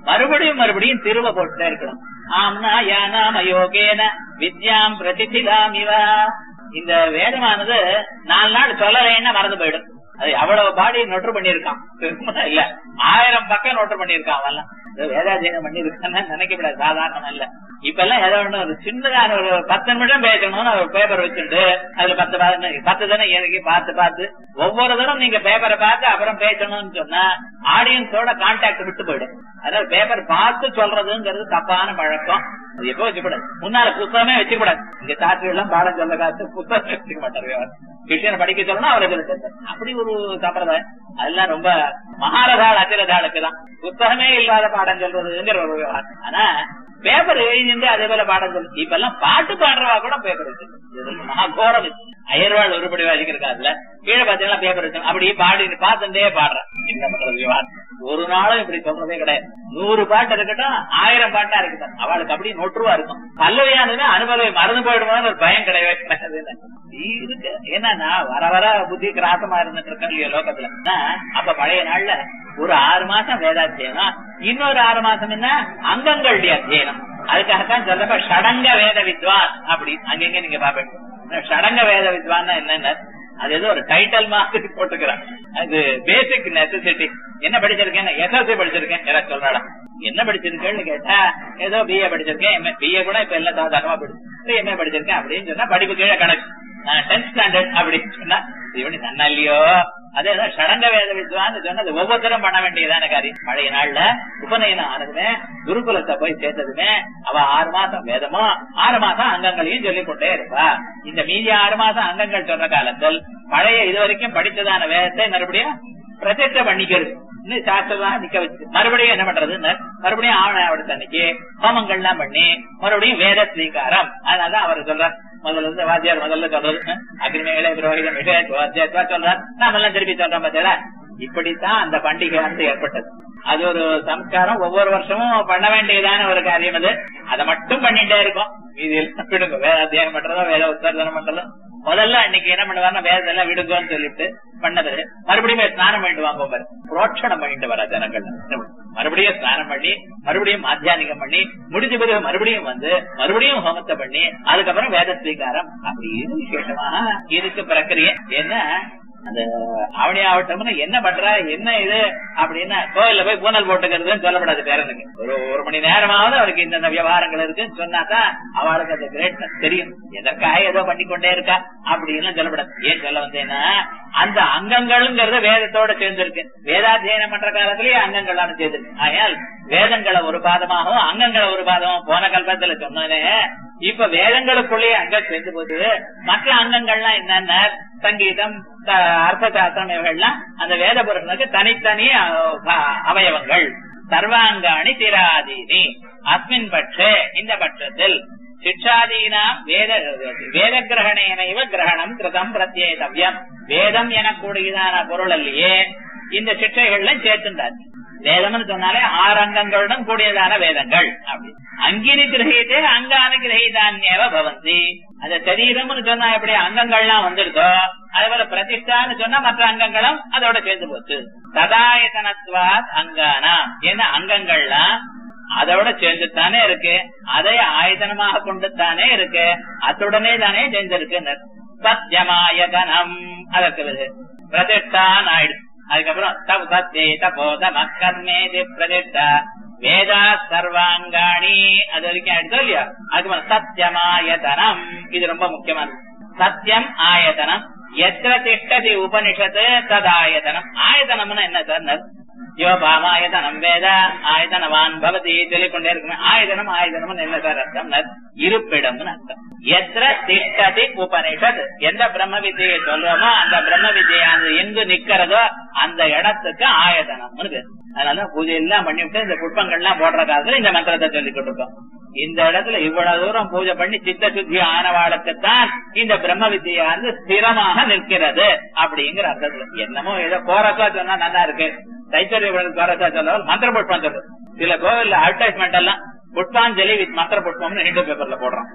மறுபடியும் மறுபடியும் திருவ போட்டுட்டே இருக்கணும் ஆம்னா யானாம யோகேன வித்யாம் பிரதிதிலாமிவா இந்த வேதமானது நாலு நாள் சொல்லலைன்னா மறந்து போயிடும் அது அவ்வளவு பாடி நொட்டு பண்ணிருக்கான் திரும்ப இல்ல ஆயிரம் பக்கம் நோட்டு பண்ணிருக்கான் அவெல்லாம் இது வேதாஜீனம் பண்ணிருக்கான்னு நினைக்கப்படாது சாதாரணம் இல்ல இப்ப எல்லாம் ஏதோ ஒண்ணு ஒரு சின்னதான ஒரு பத்து நிமிஷம் பேசணும்னு ஒரு பேப்பர் வச்சுட்டு அதுல பத்து பா- பத்து தானே எனக்கு பார்த்து பார்த்து ஒவ்வொரு தடவை நீங்க பேப்பரை பார்த்து அப்புறம் பேசணும்னு சொன்னா ஆடியன்ஸோட கான்டாக்ட் விட்டு போயிடும் அதாவது பேப்பர் பார்த்து சொல்றதுங்கிறது தப்பான பழக்கம் அது எப்போ வச்சுக்கூடாது முன்னால புத்தகமே வச்சுக்கூடாது இங்க சாட்சி எல்லாம் பாடம் சொல்ல காத்து புத்தகம் வச்சுக்க மாட்டாரு கிருஷ்ணனை படிக்க சொல்லணும் அவரை சொல்லிட்டு அப்படி ஒரு சம்பிரதாயம் அதெல்லாம் ரொம்ப மகாரதாள் அச்சிரதாளுக்கு தான் புத்தகமே இல்லாத பாடம் சொல்றதுங்கிற ஒரு விவகாரம் ஆனா பேப்பர் எழுதிட்டு அதே போல பாடம் சொல்லு இப்ப எல்லாம் பாட்டு பாடுறவா கூட பேப்பர் வச்சு மகாகோரம் இது. அயர்வாள் உருப்படி வாசிக்கிறதுல கீழே பாத்தீங்கன்னா பேப்பர் வச்சு அப்படி பாடி பார்த்துட்டே பாடுறேன் என்ன பண்றது விவகாரம் ஒரு நாளும் இப்படி சொல்றதே கிடையாது நூறு பாட்டு இருக்கட்டும் ஆயிரம் பாட்டா இருக்கட்டும் அவளுக்கு அப்படி நொற்றுவா இருக்கும் பல்லவியானதுமே அனுபவி மறந்து போயிடுவான்னு ஒரு பயம் கிடையவே கிடையாது இருக்கு என்னன்னா வர வர புத்தி கிராசமா இருந்துட்டு இருக்கேன் இல்லையோ லோகத்துல ஆனா, அப்ப பழைய நாள்ல ஒரு ஆறு மாசம் வேதாத்தியனம் இன்னொரு ஆறு மாசம் என்ன அங்கங்களுடைய அத்தியனம் அதுக்காகத்தான் சொல்லப்ப ஷடங்க வேத வித்வான் அப்படி அங்கங்க நீங்க பாப்பீங்க ஷடங்க வேத வித்வான் என்னன்னு அது ஏதோ ஒரு டைட்டில் மாதிரி போட்டுக்கிறான் அது பேசிக் நெசசிட்டி என்ன படிச்சிருக்கேன் எஸ்எல்சி படிச்சிருக்கேன் யாராவது சொல்றாடா என்ன படிச்சிருக்கேன்னு கேட்டா ஏதோ பிஏ படிச்சிருக்கேன் எம்ஏ பிஏ கூட இப்ப எல்லாம் சாதாரணமா படிச்சு எம்ஏ படிச்சிருக்கேன் அப்படின்னு சொன்னா படிப்பு கீழே கணக்கு டென்த் ஸ்டாண்டர்ட் அப்படின்னு சொன்னா இவனி தன்னா இல்லையோ அதே தான் ஷடங்க வேத வித்வான்னு சொன்னது ஒவ்வொருத்தரும் பண்ண வேண்டியதான காரியம் பழைய நாள்ல உபநயனம் ஆனதுமே குருகுலத்தை போய் சேர்த்ததுமே அவ ஆறு மாசம் வேதமும் ஆறு மாசம் அங்கங்களையும் சொல்லிக் கொண்டே இருப்பா இந்த மீதி ஆறு மாசம் அங்கங்கள் சொல்ற காலத்தில் பழைய இது வரைக்கும் படித்ததான வேதத்தை மறுபடியும் பிரதிஷ்ட பண்ணிக்கிறது இன்னும் சாஸ்திரம் நிக்க வச்சு மறுபடியும் என்ன பண்றது மறுபடியும் ஆவணாவடுத்த அன்னைக்கு ஹோமங்கள்லாம் பண்ணி மறுபடியும் வேத ஸ்வீகாரம் அதனாலதான் அவர் சொல்றார் முதல்ல இருந்து வாத்தியார் முதல்ல சொல்றது அஹ், அக்னிமேல புரோகிதம் விஷயம் வாத்தியார் சொல்றார் நாம எல்லாம் திருப்பி சொல்றோம் பார்த்தீங்களா இப்படித்தான் அந்த பண்டிகை வந்து ஏற்பட்டது அது ஒரு சம்ஸ்காரம் ஒவ்வொரு வருஷமும் பண்ண வேண்டியதான ஒரு காரியம் அது அதை மட்டும் பண்ணிட்டே இருக்கும் இது எல்லாம் விடுங்க வேத அத்தியாயம் பண்றதோ வேத உத்தரதனம் பண்றதோ முதல்ல அன்னைக்கு என்ன பண்ணுவாருன்னா வேதத்தெல்லாம் விடுங்கன்னு சொல்லிட்டு பண்ணது மறுபடியும் ஸ்நானம் பண்ணிட்டு வாங்க பாரு புரோட்சணம் பண்ணிட்டு வர ஜனங்கள் மறுபடியும் ஸ்நானம் பண்ணி மறுபடியும் மாத்தியானிகம் பண்ணி முடிஞ்ச பிறகு மறுபடியும் வந்து மறுபடியும் ஹோமத்தை பண்ணி அதுக்கப்புறம் வேத ஸ்வீகாரம் அப்படி இது விசேஷமா இதுக்கு பிரக்கிரியை என்ன அந்த அவனி ஆகட்டும்னு என்ன பண்ற என்ன இது அப்படின்னா கோயில்ல போய் பூனல் போட்டுக்கிறதுன்னு சொல்லப்படாது பேரனுக்கு ஒரு ஒரு மணி நேரமாவது அவருக்கு இந்த விவகாரங்கள் இருக்குன்னு சொன்னாதான் அவளுக்கு அந்த கிரேட்னஸ் தெரியும் எதற்காக ஏதோ பண்ணிக்கொண்டே இருக்கா அப்படின்னு சொல்லப்படாது ஏன் சொல்ல வந்தேன்னா அந்த அங்கங்கள்ங்கிறது வேதத்தோட சேர்ந்திருக்கு வேதாத்தியனம் பண்ற காலத்திலேயே அங்கங்களான சேர்ந்திருக்கு ஆகையால் வேதங்களை ஒரு பாதமாகவும் அங்கங்களை ஒரு பாதமாகவும் போன கல்பத்துல சொன்னேனே இப்ப வேதங்களுக்குள்ளேயே அங்கம் சேர்ந்து போகுது மற்ற அங்கங்கள்லாம் என்னென்ன சங்கீதம் த- அர்த்த சாஸ்திரம் இவைகள்லாம் அந்த வேத புருஷனுக்கு தனித்தனி அஹ், அஹ், அவயவங்கள் சர்வாங்காணி திராதீனி அஸ்மின் பட்சே இந்த பட்சத்தில் சிக்ஷாதீனாம் வேத வேத கிரகணேனைவ கிரகணம் கிருதம் பிரத்யேதவ்யம் வேதம் எனக்கூடியதான பொருள் அல்லையே இந்த சிக்ஷைகள்ல சேர்த்துண்டாச்சு வேதம்னு சொன்னாலே ஆறு அங்கங்களுடன் கூடியதான வேதங்கள் அப்படி அங்கினி கிரகித்தே அங்கானு கிரகிதான்யவ பவந்தி அந்த சரீரம்னு சொன்னா எப்படி அங்கங்கள்லாம் வந்துருதோ அதே போல பிரதிஷ்டான்னு சொன்னா மற்ற அங்கங்களும் அதோட சேர்ந்து போச்சு சதாயதனத்வாத் அங்கானாம் ஏன்னா அங்கங்கள்லாம் அதோட சேர்ந்துத்தானே இருக்கு அதை ஆயத்தனமாக கொண்டு தானே இருக்கு அத்துடனே தானே சேர்ந்திருக்கு சத்தியமாயதனம் அதற்கு பிறகு பிரதிஷ்டான் ஆயிடுச்சு அதுக்கப்புறம் தப் சத்தே தபோத மக்கர்மேதி பிரதிஷ்டா வேதா சர்வாங்காணி அது வரைக்கும் ஆயிடுச்சோ இல்லையா அதுக்கப்புறம் சத்தியமாயதனம் இது ரொம்ப முக்கியமானது சத்தியம் ஆயதனம் எத்திர திஷ்டதி உபனிஷத்து ததாயதனம் ஆயதனம்னா என்ன சார் யோபாமாயதனம் வேத ஆயதனவான் பவதி சொல்லிக் கொண்டே இருக்குமே ஆயதனம் ஆயதனம் என்ன சார் அர்த்தம் இருப்பிடம்னு அர்த்தம் எத்திர திஷ்டதி உபனிஷத் எந்த பிரம்ம வித்தியை சொல்றோமோ அந்த பிரம்ம வித்தியானது எங்கு நிக்கிறதோ அந்த இடத்துக்கு ஆயதனம்னு பேரு அதனால பூஜை எல்லாம் பண்ணிவிட்டு இந்த புஷ்பங்கள்லாம் போடுற காலத்துல இந்த மந்திரத்தை சொல்லிக்கிட்டு இருக்கோம் இந்த இடத்துல இவ்வளவு தூரம் பூஜை பண்ணி சித்த சுத்தி ஆனவாளுக்குத்தான் இந்த பிரம்ம வித்தியானது ஸ்திரமாக நிற்கிறது அப்படிங்கிற அர்த்தத்துல என்னமோ ஏதோ கோரசா சொன்னா நல்லா இருக்கு தைத்தரிய கோரசா சொல்ல மந்திர புஷ்பம் சொல்றது சில கோவில்ல அட்வர்டைஸ்மெண்ட் எல்லாம் புஷ்பாஞ்சலி வித் மந்திர புஷ்பம்னு ஹிந்து பேப்பர்ல போடுறான்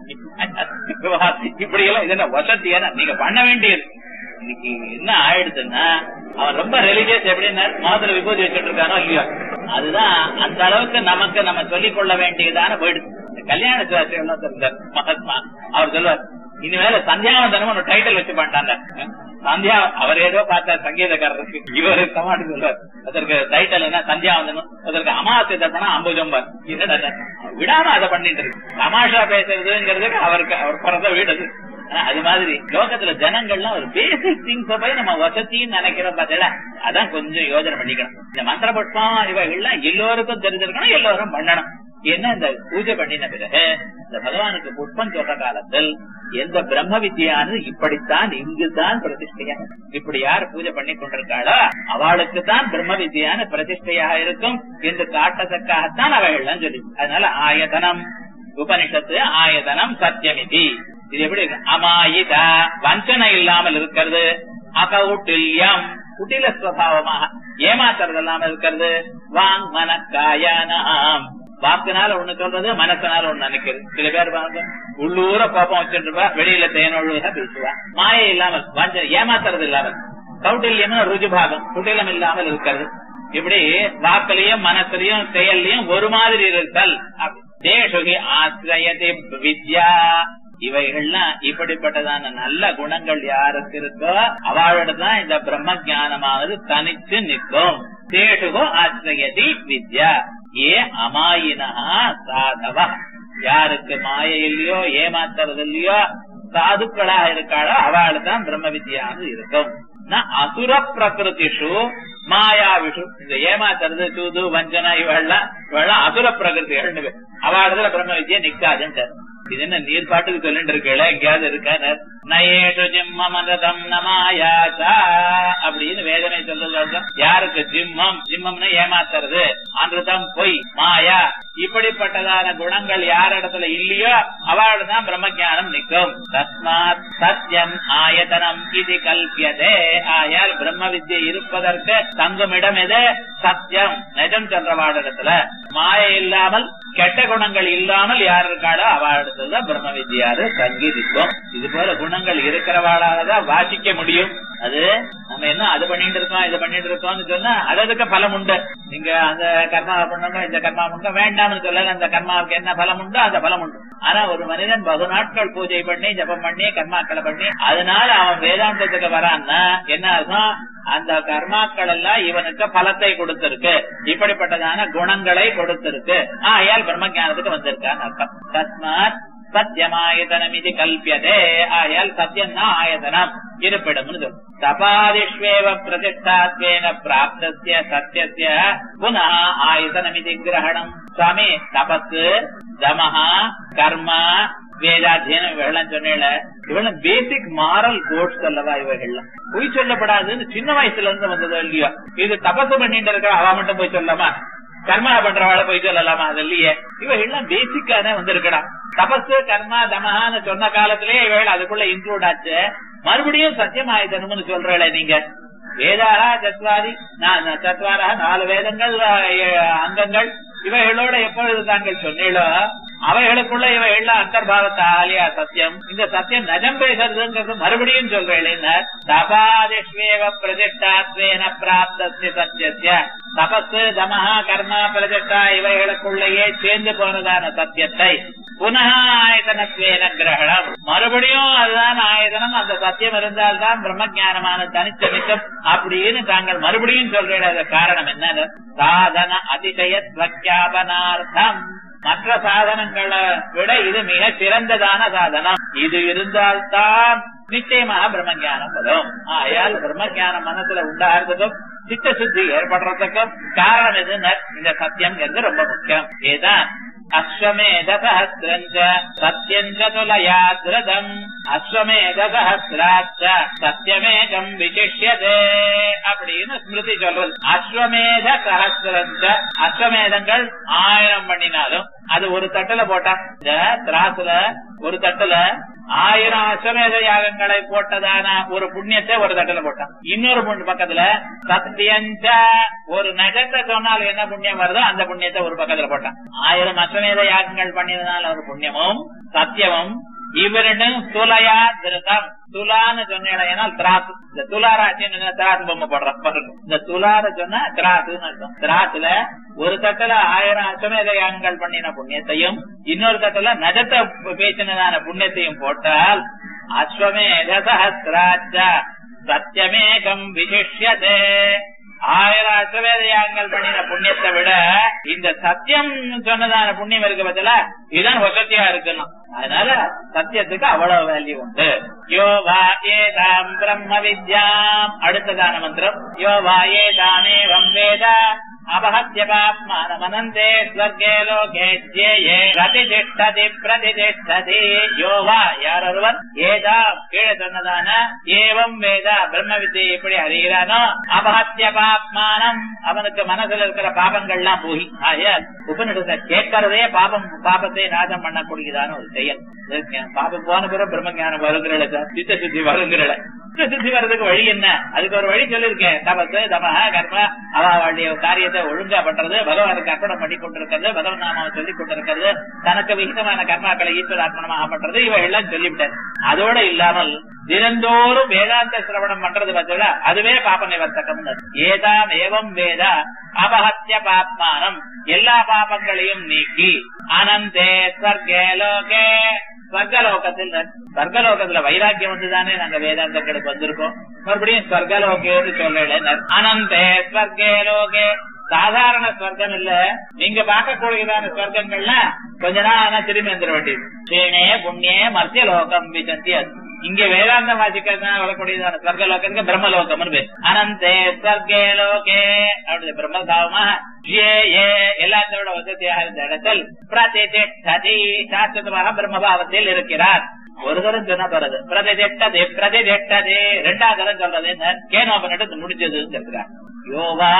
இப்படி எல்லாம் இது என்ன வசதியான நீங்க பண்ண வேண்டியது இன்னைக்கு என்ன ஆயிடுச்சுன்னா அவன் ரொம்ப ரிலிஜியஸ் எப்படின்னா மாதத்துல விபூதி வச்சுட்டு இருக்கானோ இல்லையோ அதுதான் அந்த அளவுக்கு நமக்கு நம்ம சொல்லிக் கொள்ள வேண்டியதான வீடு இந்த கல்யாண சாஸ்திரம் சொல்றார் மகாத்மா அவர் சொல்லுவார் இனிமேல சந்தியாவந்தனம் ஒரு டைட்டில் வச்சு பண்ணிட்டாங்க சந்தியா அவர் ஏதோ பார்த்தார் சங்கீதக்காரருக்கு இவர் சமாளி சொல்றார் அதற்கு டைட்டில் என்ன சந்தியாவந்தனம் அதற்கு அமாவாசை தர்ப்பணம் அம்புஜம்பர் என்னடா விடாம அதை பண்ணிட்டு இருக்கு தமாஷா பேசுறதுங்கிறதுக்கு அவருக்கு அவர் பிறந்த வீடு அது ஆனா அது மாதிரி லோகத்துல ஜனங்கள்லாம் ஒரு பேசிக் திங்ஸ் போய் நம்ம வசதின்னு நினைக்கிறோம் பார்த்தா அதான் கொஞ்சம் யோசனை பண்ணிக்கணும் இந்த மந்திர புஷ்பம் இவைகள்லாம் எல்லோருக்கும் தெரிஞ்சிருக்கணும் எல்லோரும் பண்ணணும் என்ன இந்த பூஜை பண்ணின பிறகு இந்த பகவானுக்கு புஷ்பம் சொல்ற காலத்தில் எந்த பிரம்ம வித்யானது இப்படித்தான் இங்குதான் பிரதிஷ்டையா இப்படி யார் பூஜை பண்ணி கொண்டிருக்காளோ அவளுக்கு தான் பிரம்ம வித்யான பிரதிஷ்டையாக இருக்கும் என்று காட்டத்தக்காகத்தான் அவைகள்லாம் சொல்லி அதனால ஆயதனம் உபனிஷத்து ஆயதனம் சத்தியமிதி இது எப்படி இருக்கு அமாயிதா வஞ்சனை இல்லாமல் இருக்கிறது அகவுட்டில்யம் குட்டில ஸ்வபாவமாக ஏமாத்துறது இல்லாம இருக்கிறது வாங் மனக்காயானாம் வாக்குனால ஒண்ணு சொல்றது மனசனால ஒண்ணு நினைக்கிறது சில பேர் பாருங்க உள்ளூர கோபம் வச்சுட்டு இருப்பா வெளியில தேனொழுக பேசுவா மாயை இல்லாமல் வஞ்சனை ஏமாத்துறது இல்லாமல் கௌட்டில்யம் ருஜுபாகம் குட்டிலம் இல்லாமல் இருக்கிறது இப்படி வாக்குலயும் மனசுலயும் செயல்லையும் ஒரு மாதிரி இருத்தல் தேசுகி ஆசிரியதே வித்யா இவைகள்லாம் இப்படிப்பட்டதான நல்ல குணங்கள் யாருக்கு இருக்கோ அவளிடத்தான் இந்த பிரம்ம ஜானமானது தனித்து நிற்கும் தேசுகோ ஆசிரியதி வித்யா ஏ அமாயினா சாதவ யாருக்கு மாய இல்லையோ ஏமாத்துறது இல்லையோ சாதுக்களாக இருக்காளோ அவளுக்கு தான் பிரம்ம வித்யானது இருக்கும் அசுர பிரகிருதிஷு மாயாவிஷு இந்த ஏமாத்துறது சூது வஞ்சனா இவெல்லாம் இவெல்லாம் அசுர பிரகிருதிகள் அவளதுல பிரம்ம வித்யா நிக்காதுன்ட்டு இது என்ன நீர் பாட்டுக்கு சொல்லிட்டு இருக்கல எங்கேயாவது இருக்க நயேஷு ஜிம்மமதம் நமாயாச்சா அப்படின்னு வேதனை சொல்றது யாருக்கு ஜிம்மம் ஜிம்மம்னு ஏமாத்துறது அன்றுதான் பொய் மாயா இப்படிப்பட்டதான குணங்கள் யார் இடத்துல இல்லையோ அவளோட தான் பிரம்ம ஜானம் நிற்கும் தஸ்மாத் சத்தியம் ஆயதனம் இது கல்பியதே ஆயால் பிரம்ம வித்யை இருப்பதற்கு தங்கும் இடம் எது சத்தியம் நிஜம் சொல்றவாட இடத்துல மாய இல்லாமல் கெட்ட குணங்கள் இல்லாமல் யார் இருக்காளோ அவளிடத்துல பிரம்ம வித்யாரு சங்கீதிக்கும் இது போல குணங்கள் இருக்கிறவாளாலதான் வாசிக்க முடியும் அது நம்ம என்ன அது பண்ணிட்டு இருக்கோம் இது பண்ணிட்டு இருக்கோம்னு சொன்னா அதற்கு பலம் உண்டு நீங்க அந்த கர்மா பண்ணணும் இந்த கர்மா பண்ணணும் வேண்டாம்னு சொல்லல அந்த கர்மாவுக்கு என்ன பலம் உண்டோ அந்த பலம் உண்டு ஆனா ஒரு மனிதன் பகு நாட்கள் பூஜை பண்ணி ஜபம் பண்ணி கர்மாக்களை பண்ணி அதனால அவன் வேதாந்தத்துக்கு வரான்னா என்ன அர்த்தம் அந்த கர்மாக்கள் எல்லாம் இவனுக்கு பலத்தை கொடுத்திருக்கு இப்படிப்பட்டதான குணங்களை கொடுத்திருக்கு ஆயால் பிரம்ம ஜானத்துக்கு வந்திருக்கான்னு அர்த்தம் தஸ்மாத் சத்தியமாயதனம் இது கல்பியதே ஆயால் சத்தியம் தான் ஆயதனம் இருப்பிடம் தபாதிஷ்வேவ பிரதிஷ்டாத்வேன பிராப்தசிய சத்தியசிய புனः ஆயதனமிதி கிரகணம் சுவாமி தபத்து தமஹா கர்மா வேதாத்தியனம் இவெல்லாம் சொன்னேல இவெல்லாம் பேசிக் மாரல் கோட்ஸ் அல்லவா இவைகள்லாம் பொய் சொல்லப்படாதுன்னு சின்ன வயசுல இருந்து வந்ததோ இல்லையோ இது தபசு பண்ணிட்டு இருக்கிற அவ மட்டும் போய் சொல்லலாமா கர்மா பண்றவாள போய் சொல்லலாமா அது இல்லையே இவைகள்லாம் பேசிக்கான வந்திருக்கடா தபசு கர்மா தமஹான்னு சொன்ன காலத்திலேயே இவைகள் அதுக்குள்ள இன்க்ளூட் ஆச்சு மறுபடியும் சத்தியம் ஆயுதனும்னு சொல்றல நீங்க வேதாரா சத்வாரி சத்வாரா நாலு வேதங்கள் அங்கங்கள் இவைகளோட எப்பொழுது தாங்கள் சொன்னீங்களோ அவைகளுக்குள்ள இவைகள் அந்தர்பாவத்த ஆலியா சத்தியம் இந்த சத்தியம் நஜம் பேசுறதுங்கிறது மறுபடியும் சொல்றேன் தபாதிஷ்வேவ பிரதிஷ்டாத்வேன பிராப்தஸ்ய சத்தியசிய தபசு தமஹா கர்மா பிரதிஷ்டா இவைகளுக்குள்ளேயே சேர்ந்து போனதான சத்தியத்தை புனக ஆயதனத்வேன கிரகணம் மறுபடியும் அதுதான் ஆயதனம் அந்த சத்தியம் இருந்தால்தான் பிரம்ம ஜானமான தனித்தனித்தம் அப்படின்னு தாங்கள் மறுபடியும் சொல்றேன் அது காரணம் என்ன சாதன அதிசயத்வக்கியாபனார்த்தம் மற்ற சாதனங்களை விட இது மிக சிறந்ததான சாதனம் இது இருந்தால்தான் நிச்சயமாக பிரம்ம ஜானம் வரும் ஆயால் பிரம்ம ஜானம் மனசுல உண்டாகிறதுக்கும் சித்த சுத்தி ஏற்படுறதுக்கும் காரணம் எதுன்னு இந்த சத்தியம் என்று ரொம்ப முக்கியம் ஏதான் அஸ்வமேத சஹசிரஞ்ச சத்தியஞ்ச துலயாத்ரதம் அஸ்வமேத சஹசிராச்ச சத்தியமேகம் விசிஷ்யதே அப்படின்னு ஸ்மிருதி சொல்றது அஸ்வமேத சஹசிரஞ்ச அஸ்வமேதங்கள் ஆயிரம் பண்ணினாலும் அது ஒரு தட்டுல போட்டா இந்த திராசுல ஒரு தட்டுல ஆயிரம் அஸ்வமேத யாகங்களை போட்டதான ஒரு புண்ணியத்தை ஒரு தட்டுல போட்டான் இன்னொரு பக்கத்துல சத்தியஞ்ச ஒரு நகத்தை சொன்னால் என்ன புண்ணியம் வருதோ அந்த புண்ணியத்தை ஒரு பக்கத்துல போட்டான் ஆயிரம் அஸ்வமேத யாகங்கள் பண்ணியதுனால ஒரு புண்ணியமும் சத்தியமும் இவரிடம் துலையா திருத்தம் துலான்னு சொன்னா திராசு இந்த துலாராட்சின்னு திராசு பொம்மை போடுறோம் பாருங்க இந்த துலார சொன்னா திராசுன்னு அர்த்தம் திராசுல ஒரு தட்டுல ஆயிரம் அஸ்வமேத யாகங்கள் பண்ணின புண்ணியத்தையும் இன்னொரு தட்டுல நஜத்தை பேசினதான புண்ணியத்தையும் போட்டால் அஸ்வமேத சஹசிராச்ச சத்தியமேகம் விசிஷ்யதே ஆயிரம் அஸ்வமேத யாகங்கள் பண்ணின புண்ணியத்தை விட இந்த சத்தியம் சொன்னதான புண்ணியம் இருக்க பத்தில இதுதான் வசதியா இருக்கணும் அதனால சத்தியத்துக்கு அவ்வளவு வேல்யூ உண்டு யோ வா ஏதாம் பிரம்ம வித்யாம் அடுத்ததான மந்திரம் யோ வா ஏதானேவம் வேத அபஹத்ய பாப்மானமனந்தே ஸ்வர்கே லோகே ஜேயே பிரதிதிஷ்டதி பிரதிதிஷ்டதி யோவா யாரொருவன் ஏதா கீழே சொன்னதான ஏவம் வேத பிரம்ம வித்தியை எப்படி அறிகிறானோ அபஹத்ய பாப்மானம் அவனுக்கு மனசுல இருக்கிற பாபங்கள்லாம் போய் ஆகையால் உபனிடத்தை கேட்கறதே பாபம் பாபத்தை நாசம் பண்ணக்கூடியதான ஒரு செயல் பாபம் போன பிறகு பிரம்ம ஞானம் வருகிறல சித்த சுத்தி வருகிறல சித்த சுத்தி வர்றதுக்கு வழி என்ன அதுக்கு ஒரு வழி சொல்லிருக்கேன் தபசு தமஹ கர்ம அவளுடைய காரியத்தை ஒழுங்கா பண்றது பகவானுக்கு அர்ப்பணம் பண்ணி கொண்டிருக்கிறது பகவன் நாமாவை சொல்லிக் கொண்டிருக்கிறது தனக்கு விகிதமான கர்மாக்களை ஈஸ்வர அர்ப்பணமாக பண்றது இவை எல்லாம் சொல்லிவிட்டேன் அதோட இல்லாமல் தினந்தோறும் வேதாந்த சிரவணம் பண்றது பார்த்தீங்களா அதுவே பாப நிவர்த்தகம் ஏதாம் ஏவம் வேத அபஹத்திய பாப்மானம் எல்லா பாபங்களையும் நீக்கி அனந்தே ஸ்வர்கே லோகே ஸ்வர்கலோகத்தில் ஸ்வர்கலோகத்துல வைராக்கியம் வந்துதானே நாங்க வேதாந்தங்களுக்கு வந்திருக்கோம் மறுபடியும் ஸ்வர்கலோகேன்னு சொல்லல அனந்தே ஸ்வர்கே லோகே சாதாரண ஸ்வர்க்கம் இல்ல நீங்க பார்க்கக்கூடியதான ஸ்வர்க்கங்கள்லாம் கொஞ்ச நாள் ஆனா திரும்பி வந்துட வேண்டியது சீனே புண்ணியே மத்திய லோகம் விசந்தி அது இங்க வேதாந்தம் வாசிக்கிறதுனால வரக்கூடியதான ஸ்வர்கலோகத்துக்கு பிரம்மலோகம்னு பேர் அனந்தே ஸ்வர்கே லோகே அப்படி பிரம்மதாவமா ஏ ஏ எல்லாத்தோட வசதியாக இருந்த இடத்தில் பிரதிதிஷ்டதி சாஸ்வதமாக பிரம்மபாவத்தில் இருக்கிறார் ஒரு தரம் சொன்னா போறது பிரதிதிஷ்டது பிரதிதிஷ்டது ரெண்டாவது தரம் சொல்றது என்ன கேனோ பண்ணிட்டு முடிஞ்சதுன்னு சொல்றார் யோவா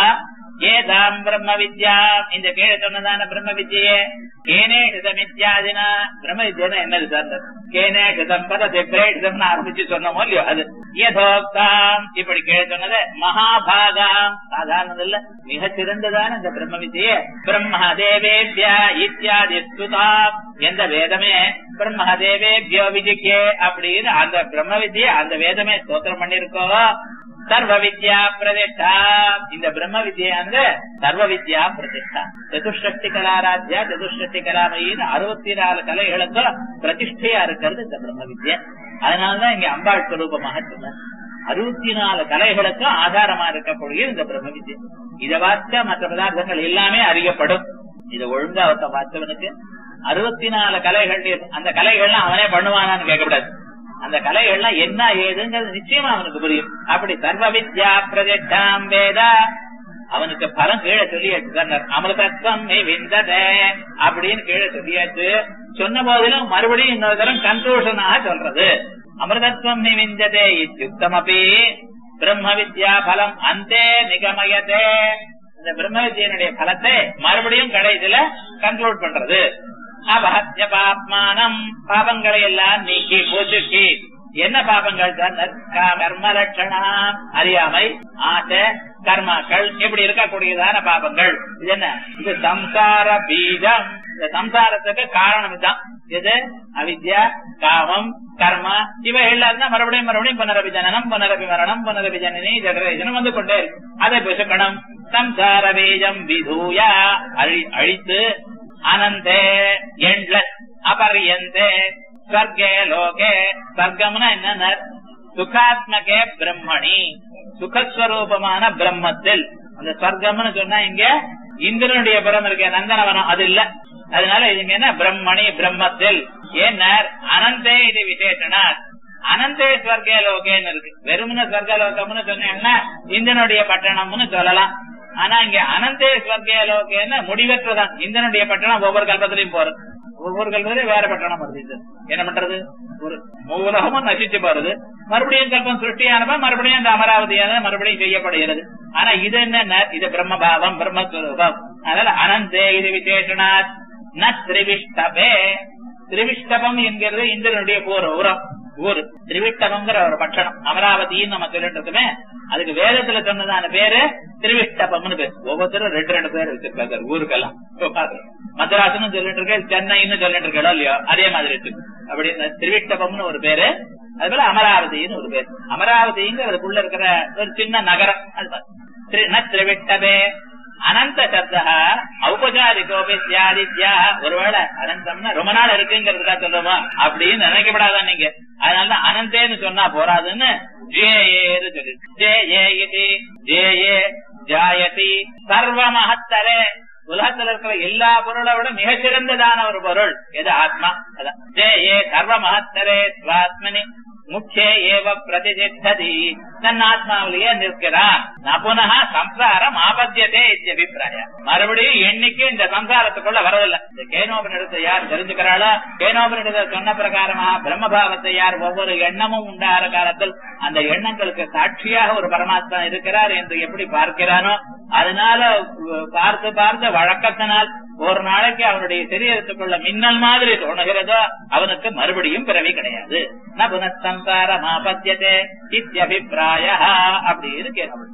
ஏதாம் பிரம்ம வித்யா இந்த கீழே சொன்னதான பிரம்ம வித்தியே கேனே ஹிதமித்யாதினா பிரம்ம வித்யா என்னது சார் கேனே ஹிதம் பத திப்ரேஷம் ஆரம்பிச்சு சொன்னோமோ இல்லையோ அது யதோக்தாம் இப்படி கீழே சொன்னது மகாபாகாம் சாதாரணது இல்ல மிக சிறந்ததான இந்த பிரம்ம வித்தியே பிரம்ம தேவேபியா இத்தியாதி ஸ்துதாம் எந்த வேதமே பிரம்ம தேவேபியோ விஜிக்கே அப்படின்னு அந்த பிரம்ம வித்தியை அந்த வேதமே ஸ்தோத்திரம் பண்ணிருக்கோ சர்வ வித்யா பிரதிஷ்டா இந்த பிரம்ம வித்யானது சர்வ வித்யா பிரதிஷ்டா சதுஷ்டி கலாராத்யா சதுஷ்டி கலாமையின் அறுபத்தி நாலு கலைகளுக்கும் பிரதிஷ்டையா இருக்கிறது இந்த பிரம்ம வித்யா அதனாலதான் இங்க அம்பாள் ஸ்வரூபமாக சொன்னார் அறுபத்தி நாலு கலைகளுக்கும் ஆதாரமா இருக்கக்கூடிய இந்த பிரம்ம வித்யா இதை வார்த்தா மற்ற பதார்த்தங்கள் எல்லாமே அறியப்படும் இதை ஒழுங்கா ஒருத்த பார்த்தவனுக்கு அறுபத்தி நாலு கலைகள் அந்த கலைகள்லாம் அவனே பண்ணுவானான்னு கேட்கக்கூடாது அந்த கலைகள்லாம் என்ன ஏதுங்கிறது நிச்சயமா அவனுக்கு புரியும் அப்படி சர்வ வித்யா பிரதிஷ்டாம் வேத அவனுக்கு பலம் கீழே சொல்லியாச்சு அமிர்தத்வம் விந்ததே அப்படின்னு கீழே சொல்லியாச்சு சொன்ன போதிலும் மறுபடியும் இன்னொரு தரம் கன்க்ளூஷனாக சொல்றது அமிர்தத்வம் நிவிந்ததே இத்தியுக்தம் அப்படி பிரம்ம வித்யா பலம் அந்தே நிகமயதே இந்த பிரம்ம வித்யனுடைய பலத்தை மறுபடியும் கடைசியில கன்க்ளூட் பண்றது அபஹத்ய பாப்மானம் பாபங்களை எல்லாம் நீக்கி போச்சுக்கி என்ன பாபங்கள் கர்ம லட்சணம் அறியாமை ஆசை கர்மாக்கள் இப்படி இருக்கக்கூடியதான பாபங்கள் இது என்ன இது சம்சார பீஜம் இந்த சம்சாரத்துக்கு காரணம் இதுதான் இது அவித்யா காமம் கர்மா இவை எல்லாம் தான் மறுபடியும் மறுபடியும் புனரபி ஜனனம் புனரபி மரணம் புனரபி ஜனனி ஜெனரேஷன் வந்து கொண்டே இருக்கு அதை பிசுக்கணும் சம்சார பீஜம் விதூயா அழித்து அனந்தே எண்ட்லஸ் அபரியந்தே ஸ்வர்கே லோகே ஸ்வர்க்கம்னா என்ன சுகாத்மகே பிரம்மணி சுகஸ்வரூபமான பிரம்மத்தில் அந்த ஸ்வர்க்கம்னு சொன்னா இங்க இந்திரனுடைய புறம் இருக்க நந்தனவனம் அது இல்ல அதனால இதுங்க என்ன பிரம்மணி பிரம்மத்தில் ஏன்னார் அனந்தே இது விசேஷனார் அனந்தே ஸ்வர்கே லோகேன்னு இருக்கு வெறுமன ஸ்வர்கலோகம்னு சொன்னீங்கன்னா இந்திரனுடைய பட்டணம்னு சொல்லலாம் ஆனா இங்க அனந்தே ஸ்வர்கே லோகேன்னு முடிவற்றதான் இந்திரனுடைய பட்டணம் ஒவ்வொரு கல்பத்திலையும் போறது ஒவ்வொரு கல்பத்திலையும் வேற பட்டணம் வருது இது என்ன பண்றது ஒரு உலகமும் நசிச்சு போறது மறுபடியும் கல்பம் சிருஷ்டியானப்ப மறுபடியும் அந்த அமராவதியான மறுபடியும் செய்யப்படுகிறது ஆனா இது என்ன இது பிரம்மபாவம் பிரம்மஸ்வரூபம் அதனால அனந்தே இது விசேஷனாத் ந திரிவிஷ்டபே திரிவிஷ்டபம் என்கிறது இந்திரனுடைய போர் உரம் ஊர் திரிவிட்டபம்ங்கிற ஒரு பட்டணம் அமராவதின்னு நம்ம சொல்லிட்டு இருக்கோமே அதுக்கு வேதத்துல சொன்னதான பேரு திருவிஷ்டபம்னு பேர் ஒவ்வொருத்தரும் ரெண்டு ரெண்டு பேர் வச்சிருக்காங்க ஊருக்கெல்லாம் மദ്രാஸ்னு சொல்லிட்டு இருக்கேன் சென்னைன்னு சொல்லிட்டு இருக்கோம் இல்லையோ அதே மாதிரி இருக்கு அப்படின்னு திருவிட்டபம்னு ஒரு பேரு அது போல அமராவதினு ஒரு பேர் அமராவதிங்கிறதுக்குள்ள இருக்கிற ஒரு சின்ன நகரம் அது பாரு. திரு- ந திரிவிட்டபே அனந்த சப்தா ஔபச்சாரிகோபி சியாதித்யா ஒருவேளை அனந்தம்னா ரொம்ப நாள் இருக்குங்கிறதுக்கா சொல்றோமா அப்படின்னு நினைக்கப்படாத நீங்க அதனாலதான் அனந்தேன்னு சொன்னா போறாதுன்னு ஜே ஏன்னு சொல்லி ஜே ஏ இது ஜே ஏ ஜாயதி சர்வ மகத்தரே உலகத்துல இருக்கிற எல்லா பொருளை விட மிகச்சிறந்ததான ஒரு பொருள் எது ஆத்மா அதான் ஜே ஏ சர்வ மகத்தரே ஸ்வாத்மனி முக்கிய ஏவ பிரதிஷ்டதி தன் ஆத்மாவிலேயே நிற்கிறான் ந புனக சம்சாரம் ஆபத்தியதே அபிப்பிராய மறுபடியும் எண்ணிக்கை இந்த சம்சாரத்துக்குள்ள வரதில்லை இந்த கேனோபனிடத்தை யார் தெரிஞ்சுக்கிறாளோ கேனோபனிடத்தை சொன்ன பிரகாரமாக பிரம்மபாவத்தை யார் ஒவ்வொரு எண்ணமும் உண்டாகிற காலத்தில் அந்த எண்ணங்களுக்கு சாட்சியாக ஒரு பரமாத்மா இருக்கிறார் என்று எப்படி பார்க்கிறானோ அதனால உ- பார்த்து பார்த்து வழக்கத்தினால் ஒரு நாளைக்கு அவனுடைய சரீரத்துக்குள்ள மின்னல் மாதிரி தோணுகிறதோ அவனுக்கு மறுபடியும் பிறவி கிடையாது ந புனசம்சாரம் ஆபத்தியதே இத்தியபிப்பிராய அப்படி இருக்கு